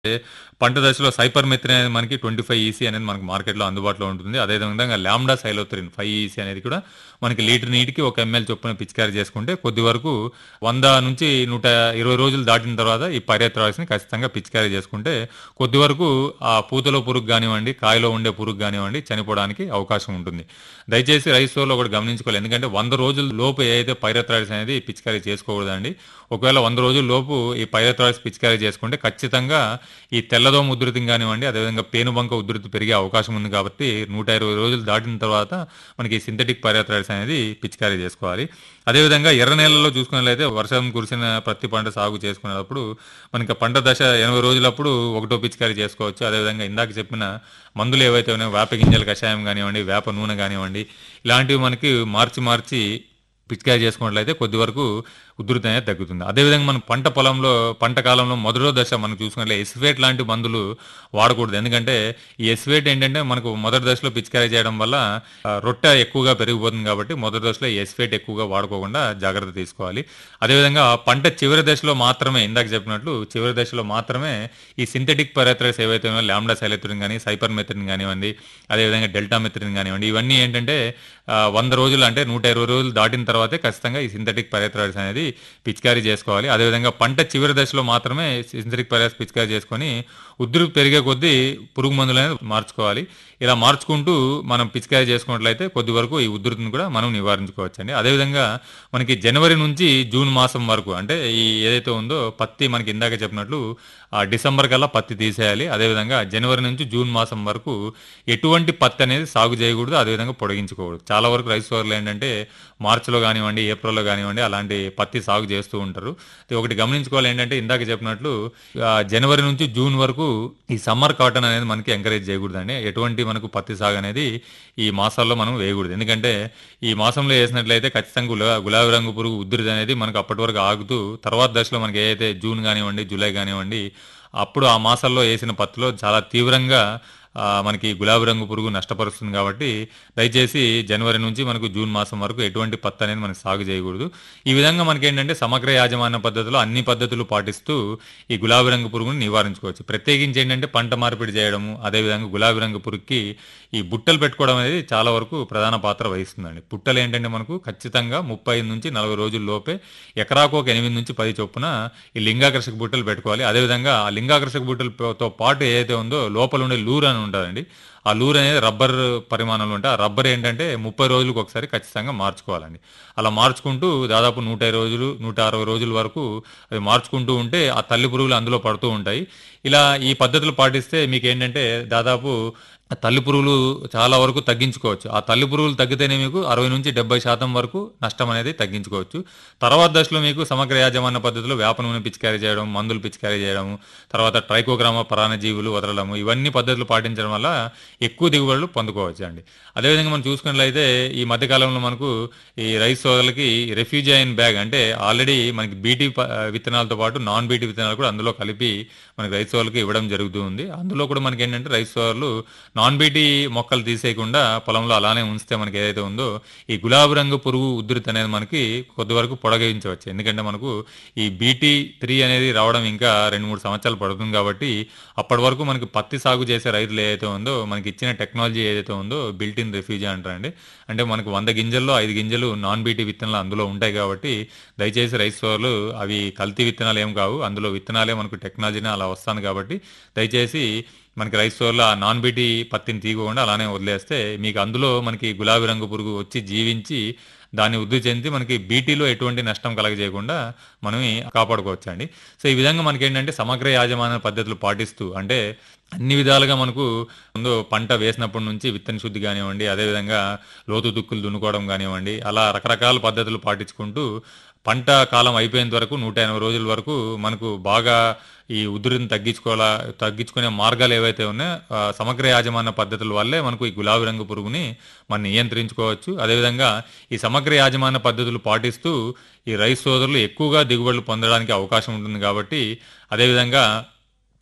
పంట దశలో సైపర్మెత్రిన్ అనేది మనకి 25 ఈసీ అనేది మనకి మార్కెట్‌లో అందుబాటులో ఉంటుంది. అదేవిధంగా లాంబ్డా సైలోత్రిన్ 5 ఈసీ అనేది కూడా మనకి లీటర్ నీటికి ఒక ఎంఎల్ చొప్పున పిచికారీ చేసుకుంటే కొద్ది వరకు 100 నుంచి 120 రోజులు దాటిన తర్వాత ఈ పైరెత్రాయిడ్స్‌ని ఖచ్చితంగా పిచికారీ చేసుకుంటే కొద్ది వరకు ఆ పూతలో పురుగు గానివ్వండి, కాయలో ఉండే పురుగు గానివ్వండి చనిపోవడానికి అవకాశం ఉంటుంది. దయచేసి రైస్ సోర్‌లో ఒకటి గమనించుకోవాలి. ఎందుకంటే 100 రోజుల లోపు ఏదైతే పైరెత్రాయిడ్స్ అనేది పిచికారీ చేసుకోకూడదండి. ఒకవేళ 100 రోజుల లోపు ఈ పైరెత్రాయిడ్స్ పిచికారీ చేసుకుంటే ఖచ్చితంగా ఈ తెల్లదోమ ఉధృతిని గానివ్వండి, అదేవిధంగా పేనుబంక ఉధృతి పెరిగే అవకాశం ఉంది కాబట్టి 120 రోజులు దాటిన తర్వాత మనకి సింథటిక్ పైరెత్రాయిడ్స్ అనేది పిచికారీ చేసుకోవాలి. అదేవిధంగా ఎర్ర నేలల్లో చూసుకున్నట్లయితే వర్షం కురిసిన ప్రతి పంట సాగు చేసుకునేటప్పుడు మనకి పంట దశ 80 రోజులప్పుడు ఒకటో పిచికారీ చేసుకోవచ్చు. అదేవిధంగా ఇందాక చెప్పిన మందులు ఏవైతే ఉన్నాయో వేప గింజల కషాయం గానివ్వండి, వేప నూనె గానివ్వండి, ఇలాంటివి మనకి మార్చి మార్చి పిచికారీ చేసుకున్నట్లయితే కొద్ది వరకు ఉధృతి అనేది తగ్గుతుంది. అదేవిధంగా మనం పంట పొలంలో పంట కాలంలో మొదటో దశ మనం చూసుకున్నట్లయితే ఎసిఫేట్ లాంటి మందులు వాడకూడదు. ఎందుకంటే ఈ ఎసిఫేట్ ఏంటంటే మనకు మొదటి దశలో పిచికారీ చేయడం వల్ల ఆహ్, రొట్టె ఎక్కువగా పెరిగిపోతుంది కాబట్టి మొదటి దశలో ఈ ఎసిఫేట్ ఎక్కువగా వాడుకోకుండా జాగ్రత్త తీసుకోవాలి. అదేవిధంగా పంట చివరి దశలో మాత్రమే ఇందాక చెప్పినట్లు చివరి దశలో మాత్రమే ఈ సింథటిక్ పైరెత్రాయిడ్స్ ఏవైతే ఉన్నాయో లాంబ్డా సైలోత్రిన్ గాని, సైపర్మెత్రిన్ గానివ్వండి, అదేవిధంగా డెల్టామెత్రిన్ గానివ్వండి, ఇవన్నీ ఏంటంటే ఆహ్, 100 రోజులు అంటే 120 రోజులు దాటిన తర్వాతే ఖచ్చితంగా ఈ సింథటిక్ పైరెత్రాయిడ్స్ అనేది పిచికారీ చేసుకోవాలి. అదేవిధంగా పంట చివరి దశలో మాత్రమే సింథటిక్ పైరెత్రాయిడ్స్ పిచికారీ చేసుకొని ఉధృతి పెరిగే కొద్దీ పురుగు మందులనేది మార్చుకోవాలి. ఇలా మార్చుకుంటూ మనం పిచికారీ చేసుకున్నట్లయితే కొద్ది వరకు ఈ ఉధృతిని కూడా మనం నివారించుకోవచ్చండి. అదేవిధంగా మనకి జనవరి నుంచి జూన్ మాసం వరకు అంటే ఈ ఏదైతే ఉందో పత్తి మనకి ఇందాక చెప్పినట్లు ఆహ్, డిసెంబర్ కల్లా పత్తి తీసేయాలి. అదేవిధంగా జనవరి నుంచి జూన్ మాసం వరకు ఎటువంటి పత్తి అనేది సాగు చేయకూడదు. అదేవిధంగా పొడిగించుకోకూడదు. చాలా వరకు రైస్ సోర్లు ఏంటంటే మార్చ్‌లో గానివ్వండి, ఏప్రిల్‌లో గానివ్వండి అలాంటి పత్తి సాగు చేస్తూ ఉంటారు. అయితే ఒకటి గమనించుకోవాలి ఏంటంటే ఇందాక చెప్పినట్లు ఆహ్, జనవరి నుంచి జూన్ వరకు ఈ సమ్మర్ కాటన్ అనేది మనకి ఎంకరేజ్ చేయకూడదండి. ఎటువంటి మనకు పత్తి సాగు అనేది ఈ మాసాల్లో మనం వేయకూడదు. ఎందుకంటే ఈ మాసంలో ఏసినట్లయితే ఖచ్చితంగా గులా గులాబీ రంగు పురుగు ఉధృతి అనేది మనకు అప్పటి వరకు ఆగుతూ తర్వాత దశలో మనకి ఏదైతే జూన్ గానివ్వండి, జూలై గానివ్వండి అప్పుడు ఆ మాసాల్లో ఏసిన పత్తిలో చాలా తీవ్రంగా ఆహ్, మనకి గులాబీ రంగు పురుగు నష్టపరుస్తుంది కాబట్టి దయచేసి జనవరి నుంచి మనకు జూన్ మాసం వరకు ఎటువంటి పత్తి అనేది మనం సాగు చేయకూడదు. ఈ విధంగా మనకేంటంటే సమగ్ర యాజమాన్య పద్ధతిలో అన్ని పద్ధతులు పాటిస్తూ ఈ గులాబీ రంగు పురుగుని నివారించుకోవచ్చు. ప్రత్యేకించి ఏంటంటే పంట మార్పిడి చేయడము, అదేవిధంగా గులాబీ రంగు పురుగుకి ఈ బుట్టలు పెట్టుకోవడం అనేది చాలా వరకు ప్రధాన పాత్ర వహిస్తుందండి. బుట్టలు ఏంటంటే మనకు ఖచ్చితంగా 35 నుంచి 40 రోజుల లోపే ఎకరాకు ఒక 8 నుంచి 10 చొప్పున ఈ లింగాకర్షక బుట్టలు పెట్టుకోవాలి. అదేవిధంగా ఆ లింగాకర్షక బుట్టలతో పాటు ఏదైతే ఉందో లోపల ఉండే లూర్ అని ఉంటదండి. ఆ లూర్ అనేది రబ్బర్ పరిమాణంలో ఉంటే ఆ రబ్బర్ ఏంటంటే 30 రోజులకు ఒకసారి ఖచ్చితంగా మార్చుకోవాలండి. అలా మార్చుకుంటూ దాదాపు 120 రోజులు, 160 రోజుల వరకు అది మార్చుకుంటూ ఉంటే ఆ తల్లి పురుగులు అందులో పడుతూ ఉంటాయి. ఇలా ఈ పద్ధతులు పాటిస్తే మీకేంటంటే దాదాపు ఆ తల్లి పురుగులు చాలా వరకు తగ్గించుకోవచ్చు. ఆ తల్లి పురుగులు తగ్గితేనే మీకు 60-70% వరకు నష్టం అనేది తగ్గించుకోవచ్చు. తర్వాత దశలో మీకు సమగ్ర యాజమాన్య పద్ధతిలో వేప నూనె పిచికారీ చేయడం, మందులు పిచికారీ చేయడం, తర్వాత ట్రైకోగ్రామా పరాన్నజీవులు వదలడము ఇవన్నీ పద్ధతులు పాటించడం వల్ల ఎక్కువ దిగుబడులు పొందుకోవచ్చండి. అదేవిధంగా మనం చూసుకున్నట్లయితే ఈ మధ్య కాలంలో మనకు ఈ రైస్ సోదరులకి రెఫ్యూజైన్ బ్యాగ్ అంటే ఆల్రెడీ మనకి బీటీ ప విత్తనాలతో పాటు నాన్ బీటీ విత్తనాలు కూడా అందులో కలిపి మనకి రైస్ సోదరులకి ఇవ్వడం జరుగుతూ ఉంది. అందులో కూడా మనకేంటంటే రైస్ సోదరులు నాన్ బీటీ మొక్కలు తీసేయకుండా పొలంలో అలానే ఉంచితే మనకి ఏదైతే ఉందో ఈ గులాబీ రంగు పురుగు ఉధృతి అనేది మనకి కొద్ది వరకు పొడిగించవచ్చు. ఎందుకంటే మనకు ఈ బీటీ 3 అనేది రావడం ఇంకా 2, 3 సంవత్సరాలు పడుతుంది కాబట్టి అప్పటి వరకు మనకి పత్తి సాగు చేసే రైతులు ఏదైతే ఉందో మనకి ఇచ్చిన టెక్నాలజీ ఏదైతే ఉందో బిల్ట్ ఇన్ రెఫ్యూజీ అంటారండి. అంటే మనకు 100 గింజల్లో 5 గింజలు నాన్ బీటీ విత్తనాలు అందులో ఉంటాయి కాబట్టి దయచేసి రైస్ సోదరులు అవి కల్తీ విత్తనాలు ఏం కావు. అందులో విత్తనాలే మనకు టెక్నాలజీనే అలా వస్తాంది కాబట్టి దయచేసి మనకి రైస్ సోదరులు ఆ నాన్ బీటీ పత్తిని తీయకుండా అలానే వదిలేస్తే మీకు అందులో మనకి గులాబీ రంగు పురుగు వచ్చి జీవించి దాన్ని వృద్ధి చెంది మనకి బీటీలో ఎటువంటి నష్టం కలగజేయకుండా మనం కాపాడుకోవచ్చండి. సో ఈ విధంగా మనకేంటంటే సమగ్ర యాజమాన్య పద్ధతులు పాటిస్తూ అంటే అన్ని విధాలుగా మనకు ముందు పంట వేసినప్పటి నుంచి విత్తన శుద్ధి గానివ్వండి, అదేవిధంగా లోతు దుక్కులు దున్నుకోవడం గానివ్వండి, అలా రకరకాల పద్ధతులు పాటించుకుంటూ పంట కాలం అయిపోయేంత వరకు 180 రోజుల వరకు మనకు బాగా ఈ ఉధృతిని తగ్గించుకోవాలా తగ్గించుకునే మార్గాలు ఏవైతే ఉన్నాయో ఆహ్, సమగ్ర యాజమాన్య పద్ధతుల వల్లే మనకు ఈ గులాబీ రంగు పురుగుని మనం నియంత్రించుకోవచ్చు. అదేవిధంగా ఈ సమగ్ర యాజమాన్య పద్ధతులు పాటిస్తూ ఈ రైస్ సోదరులు ఎక్కువగా దిగుబడులు పొందడానికి అవకాశం ఉంటుంది కాబట్టి అదేవిధంగా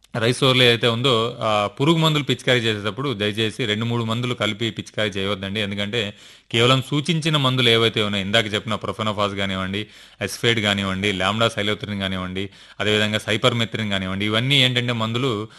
రైస్ ఓవర్లీ అయితే ఉందో ఆ పురుగు మందులు పిచికారీ చేసేటప్పుడు దయచేసి రెండు మూడు మందులు కలిపి పిచికారీ చేయవద్దండి ఎందుకంటే కేవలం సూచించిన మందులు ఏవైతే ఉన్నాయో ఇందాక చెప్పిన ప్రొఫెనోఫాస్ కానివ్వండి ఎస్ఫేడ్ కానివ్వండి లామ్డా సైలోత్రిన్ కానివ్వండి అదేవిధంగా సైపర్మెత్రిన్ కానివ్వండి ఇవన్నీ ఏంటంటే మందులు